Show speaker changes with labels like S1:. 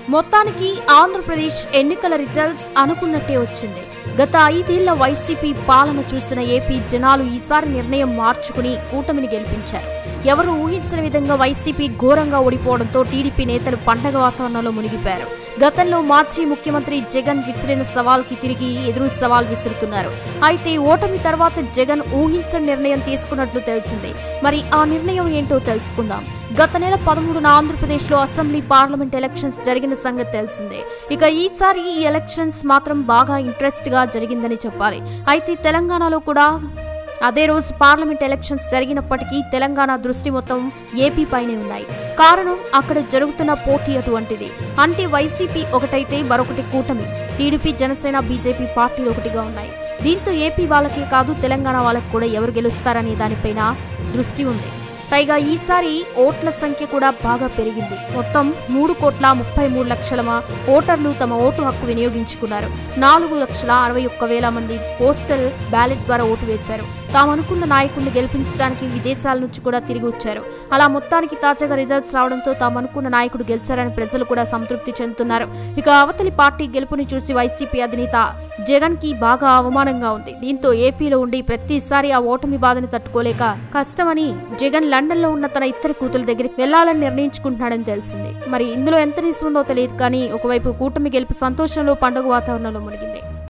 S1: మొత్తానికి ఆంధ్రప్రదేశ్ ఎన్నికల రిజల్ట్స్ అనుకున్నట్టే వచ్చింది గత ఐదేళ్ల వైసీపీ పాలన చూసిన ఏపీ జనాలు ఈసారి నిర్ణయం మార్చుకుని కూటమిని గెలిపించారు ఎవరు ఊహించని విధంగా వైసీపీ ఘోరంగా ఓడిపోవడంతో టీడీపీ నేతలు పండగ వాతావరణంలో మునిగిపోయారు గతంలో మాజీ ముఖ్యమంత్రి జగన్ విసిరిన సవాల్కి తిరిగి ఎదురు సవాల్ విసురుతున్నారు అయితే ఓటమి తర్వాత జగన్ ఊహించని నిర్ణయం తీసుకున్నట్లు తెలిసిందే మరి ఆ నిర్ణయం ఏంటో తెలుసుకుందాం గత నెల పదమూడున ఆంధ్రప్రదేశ్లో అసెంబ్లీ పార్లమెంట్ ఎలక్షన్స్ జరిగిన సంగతి తెలిసిందే ఇక ఈసారి ఈ ఎలక్షన్స్ మాత్రం బాగా ఇంట్రెస్ట్ గా జరిగిందని చెప్పాలి అయితే తెలంగాణలో కూడా అదే రోజు పార్లమెంట్ ఎలక్షన్స్ జరిగినప్పటికీ తెలంగాణ దృష్టి మొత్తం ఏపీ పైనే ఉన్నాయి కారణం అక్కడ జరుగుతున్న పోటీ అటువంటిది అంటే వైసీపీ ఒకటైతే మరొకటి కూటమి టీడీపీ జనసేన బీజేపీ పార్టీలు ఒకటిగా ఉన్నాయి దీంతో ఏపీ వాళ్ళకే కాదు తెలంగాణ వాళ్ళకి కూడా ఎవరు గెలుస్తారనే దానిపైన దృష్టి ఉంది పైగా ఈసారి ఓట్ల సంఖ్య కూడా బాగా పెరిగింది మొత్తం మూడు కోట్ల ముప్పై మూడు లక్షల మ- ఓటర్లు తమ ఓటు హక్కు వినియోగించుకున్నారు నాలుగు లక్షల అరవై ఒక్క వేల మంది పోస్టల్ బ్యాలెట్ ద్వారా ఓటు వేశారు తాము అనుకున్న నాయకుడిని గెలిపించడానికి విదేశాల నుంచి కూడా తిరిగి వచ్చారు అలా మొత్తానికి తాజాగా రిజల్ట్స్ రావడంతో తాము అనుకున్న నాయకుడు గెలిచారని ప్రజలు కూడా సంతృప్తి చెందుతున్నారు ఇక అవతలి పార్టీ గెలుపుని చూసి వైసీపీ అధినేత జగన్ కి బాగా అవమానంగా ఉంది దీంతో ఏపీలో ఉండి ప్రతిసారి ఆ ఓటమి బాధని తట్టుకోలేక కష్టమని జగన్ లండన్ లో ఉన్న తన ఇద్దరు కూతుల దగ్గరికి వెళ్లాలని నిర్ణయించుకుంటున్నాడని తెలిసింది మరి ఇందులో ఎంత నిజం ఉందో తెలియదు కానీ ఒకవైపు కూటమి గెలుపు సంతోషంలో పండుగ వాతావరణంలో మునిగింది